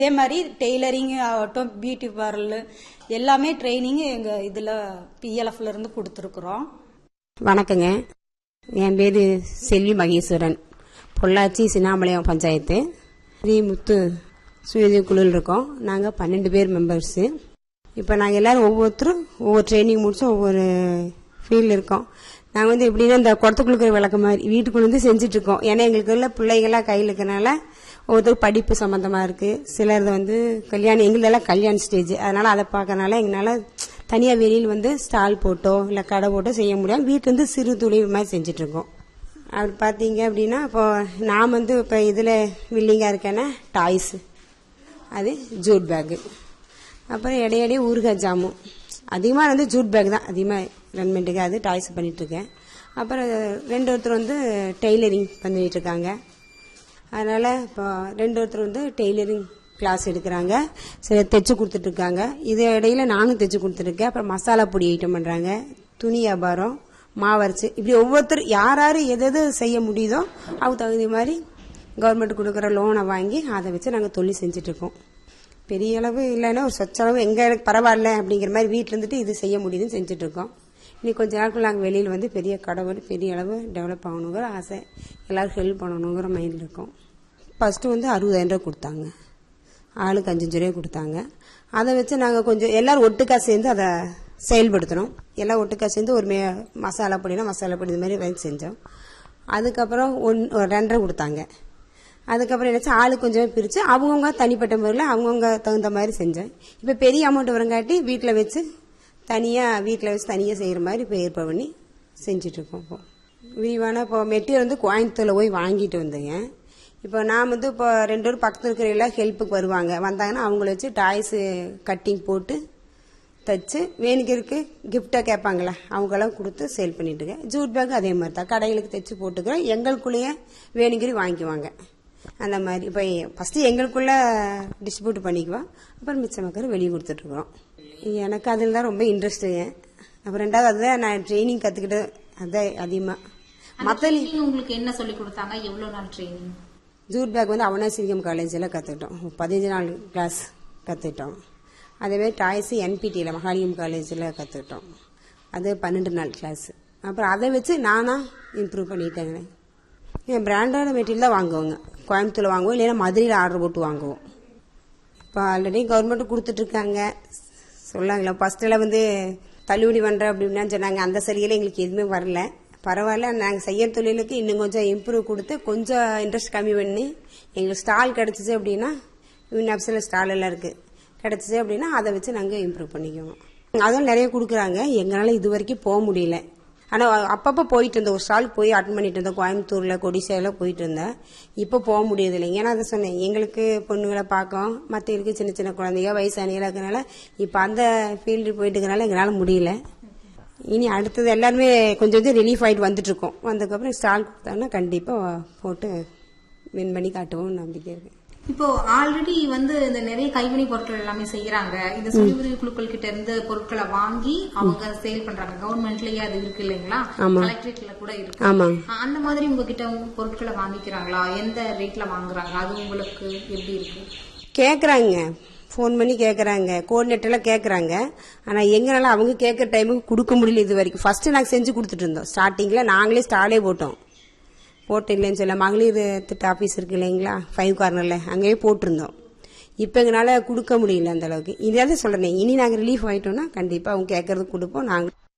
அதே மாதிரி டெய்லரிங் ஆகட்டும் பியூட்டி பார்லர் எல்லாமே ட்ரைனிங் எங்க இதுல பிஎல்எஃப்ல இருந்து கொடுத்துருக்குறோம் வணக்கங்க என் பேர் செல்வி மகேஸ்வரன் பொள்ளாச்சி சின்னாமலையம் பஞ்சாயத்து ஸ்ரீமுத்து சுயதீ குழுவில் இருக்கோம் நாங்கள் பன்னெண்டு பேர் மெம்பர்ஸு இப்போ நாங்கள் எல்லாரும் ஒவ்வொருத்தரும் ஒவ்வொரு ட்ரைனிங் முடிச்சோம் ஒவ்வொரு ஃபீல்டில் இருக்கோம் நாங்கள் வந்து எப்படின்னா இந்த குடத்துக்குள்ள இருக்கிற விளக்கு மாதிரி வீட்டுக்குள்ள வந்து செஞ்சுட்டு இருக்கோம் ஏன்னா எங்களுக்கு உள்ள பிள்ளைங்களாம் கையில் இருக்கனால ஒவ்வொருத்தரும் படிப்பு சம்மந்தமாக இருக்குது சிலர் வந்து கல்யாணம் எங்களதெல்லாம் கல்யாண ஸ்டேஜ் அதனால் அதை பார்க்கறனால எங்களால் தனியாக வெளியில் வந்து ஸ்டால் போட்டோ இல்லை கடை போட்டோ செய்ய முடியாது வீட்டில் வந்து சிறு தொழில் மாதிரி செஞ்சுட்டு இருக்கோம் அப்படி பார்த்தீங்க அப்படின்னா இப்போ நான் வந்து இப்போ இதில் வில்லிங்காக இருக்கேன்னா டாய்ஸு அது ஜூட் பேக்கு அப்புறம் இடையிடையே ஊறுகாய் ஜாமுன் அதிகமாக வந்து ஜூட் பேக் தான் அதிகமாக ரன் பண்ணிட்டு அது டாய்ஸ் பண்ணிட்டு இருக்கேன் அப்புறம் ரெண்டு ஒருத்தர் வந்து டெய்லரிங் பண்ணிட்டு இருக்காங்க அதனால இப்போ ரெண்டு ஒருத்தர் வந்து டெய்லரிங் கிளாஸ் எடுக்கிறாங்க சரி தைச்சு கொடுத்துட்டு இருக்காங்க இது இடையில நானும் தைச்சு கொடுத்துருக்கேன் அப்புறம் மசாலா பொடி ஐட்டம் பண்றாங்க துணி வியாபாரம் மாவரைச்சு இப்படி ஒவ்வொருத்தர் யார் யார் எது எது செய்ய முடியுதோ அவங்க தகுந்த மாதிரி கவர்மெண்ட் கொடுக்குற லோனை வாங்கி அதை வச்சு நாங்கள் தொழில் செஞ்சுட்டு இருக்கோம் பெரிய அளவு இல்லைன்னா ஒரு சொச்சளவு எங்க எனக்கு பரவாயில்ல அப்படிங்கிற மாதிரி வீட்டில் இருந்துட்டு இது செய்ய முடியுதுன்னு செஞ்சுட்டு இருக்கோம் இன்னும் கொஞ்ச நாட்கள் நாங்கள் வெளியில் வந்து பெரிய கடை வந்து பெரிய அளவு டெவலப் ஆகணுங்கிற ஆசை எல்லாரும் ஹெல்ப் பண்ணணுங்கிற மைண்டில் இருக்கோம் ஃபர்ஸ்ட் வந்து அறுபதாயிரம் ரூபாய் கொடுத்தாங்க ஆளுக்கு அஞ்சஞ்சு ரூபாய் கொடுத்தாங்க அதை வச்சு நாங்கள் கொஞ்சம் எல்லாரும் ஒட்டுக்கா சேர்ந்து அதை செயல்படுத்தினோம் எல்லாம் ஒட்டுக்கா சேர்ந்து ஒரு மே மசாலா பொடினா மசாலா பொடி இது மாதிரி வாங்கி செஞ்சோம் அதுக்கப்புறம் ஒன் ஒரு ரெண்டரை கொடுத்தாங்க அதுக்கப்புறம் என்னாச்சு ஆளு கொஞ்சம் பிரித்து அவங்கவுங்க தனிப்பட்ட முறையில் அவங்கவுங்க தகுந்த மாதிரி செஞ்சேன் இப்போ பெரிய அமௌண்ட் வரங்காட்டி வீட்டில் வச்சு தனியாக வீட்டில் வச்சு தனியாக செய்கிற மாதிரி இப்போ ஏற்பாடு பண்ணி செஞ்சிட்ருக்கோம் இப்போ விரிவான இப்போ மெட்டீரியல் வந்து கோயம்புத்தூரில் போய் வாங்கிட்டு வந்தேங்க இப்போ நான் வந்து இப்போ ரெண்டு பேரும் பக்கத்தில் இருக்கிற எல்லாம் ஹெல்ப்புக்கு வருவாங்க வந்தாங்கன்னா அவங்கள வச்சு டாய்ஸு கட்டிங் போட்டு தச்சு வேணிக்கருக்கு கிஃப்டாக கேட்பாங்களே அவங்களாம் கொடுத்து சேல் பண்ணிட்டு இருக்கேன் ஜூட் பேக் அதே மாதிரி தான் கடைகளுக்கு தைச்சு போட்டுக்கிறோம் எங்களுக்குள்ளேயே வேணுங்கிரி வாங்கிக்குவாங்க அந்த மாதிரி இப்போ ஃபஸ்ட்டு எங்களுக்குள்ள டிஸ்ட்ரிபியூட் பண்ணிக்குவோம் அப்புறம் மிச்ச மக்கள் வெளியே கொடுத்துட்ருக்குறோம் எனக்கு அதில் தான் ரொம்ப இன்ட்ரெஸ்ட்டுங்க அப்புறம் ரெண்டாவது அதுதான் நான் ட்ரைனிங் கற்றுக்கிட்டு அதுதான் அதிகமாக மற்ற ட்ரைனிங் உங்களுக்கு என்ன சொல்லி கொடுத்தாங்க எவ்வளவு நாள் ட்ரைனிங் ஜூட் பேக் வந்து அவனாசிரியம் காலேஜில் கற்றுக்கிட்டோம் பதினஞ்சு நாள் கிளாஸ் கற்றுக்கிட்டோம் அதேமாதிரி டாய்ஸ் என்பிடியில் மகாலியம் காலேஜில் கற்றுக்கிட்டோம் அது பன்னெண்டு நாள் கிளாஸ் அப்புறம் அதை வச்சு நானாக இம்ப்ரூவ் பண்ணிட்டேங்க என் பிராண்டான மெட்டீரியல் தான் வாங்குவோங்க கோயம்புத்தூரில் வாங்குவோம் இல்லைன்னா மதுரையில் ஆர்டர் போட்டு வாங்குவோம் இப்போ ஆல்ரெடி கவர்மெண்ட் கொடுத்துட்ருக்காங்க சொல்லாங்களா ஃபஸ்ட்டில் வந்து தள்ளுபடி பண்ணுறேன் அப்படின்னு சொன்னாங்க அந்த சரியில் எங்களுக்கு எதுவுமே வரல பரவாயில்ல நாங்கள் செய்யற தொழிலுக்கு இன்னும் கொஞ்சம் இம்ப்ரூவ் கொடுத்து கொஞ்சம் இன்ட்ரெஸ்ட் கம்மி பண்ணி எங்களுக்கு ஸ்டால் கிடச்சிச்சு அப்படின்னா யூனிவர்சில் ஸ்டால் எல்லாம் இருக்குது கிடச்சிச்சு அப்படின்னா அதை வச்சு நாங்கள் இம்ப்ரூவ் பண்ணிக்குவோம் அதுவும் நிறைய கொடுக்குறாங்க எங்களால் இது வரைக்கும் போக முடியல ஆனால் அப்பப்போ போயிட்டு இருந்தேன் ஒரு ஸ்டால் போய் அட்டன் பண்ணிட்டு இருந்தேன் கோயம்புத்தூரில் கொடிசாயில் போயிட்டு இருந்தேன் இப்போ போக முடியறது இல்லை ஏன்னா அதை சொன்னேன் எங்களுக்கு பொண்ணுங்களை பார்க்கோம் மற்றவங்களுக்கு சின்ன சின்ன குழந்தைங்க வயசானிகளாக இருக்கனால இப்போ அந்த ஃபீல்டு போயிட்டு இருக்கனால எங்களால் முடியல இனி அடுத்தது எல்லாருமே கொஞ்சம் கொஞ்சம் ரிலீஃப் ஆகிட்டு வந்துட்டு இருக்கோம் வந்ததுக்கப்புறம் ஸ்டால் கொடுத்தாங்கன்னா கண்டிப்பாக போட்டு வின் பண்ணி காட்டுவோம் நம்பிக்கை இருக்கு இப்போ ஆல்ரெடி வந்து இந்த நிறைய கைவினை பொருட்கள் எல்லாமே செய்யறாங்க இந்த சுயஉதவி குழுக்கள் கிட்ட இருந்து பொருட்களை வாங்கி அவங்க சேல் பண்றாங்க கவர்மெண்ட்லயே அது இருக்கு இல்லைங்களா ஆமா. கலெக்டரேட்ல கூட இருக்கு ஆமாங்க அ- அந்த மாதிரி உங்ககிட்ட உங்க பொருட்களை வாங்கிக்கிறாங்களா எந்த ரேட்ல வாங்குறாங்க அது உங்களுக்கு எப்படி இருக்கு கேட்குறாங்க ஃபோன் பண்ணி கேட்குறாங்க கோஆர்டினேட்டர்லாம் கேட்குறாங்க ஆனால் எங்களால் அவங்க கேட்குற டைமுக்கு கொடுக்க முடியல இது வரைக்கும் ஃபர்ஸ்ட் நாங்கள் செஞ்சு கொடுத்துட்டு இருந்தோம் ஸ்டார்டிங்கில் நாங்களே ஸ்டாலே போட்டோம் போட்டு இல்லைன்னு சொல்ல மகளிர் திட்ட ஆஃபீஸ் இருக்கு இல்லைங்களா ஃபைவ் கார்னரில் அங்கேயே போட்டிருந்தோம் இப்போ எங்களால் கொடுக்க முடியல அந்த அளவுக்கு இதான் சொல்கிறேன் இனி நாங்கள் ரிலீஃப் ஆகிட்டோம்னா கண்டிப்பாக அவங்க கேட்கறது கொடுப்போம் நாங்கள்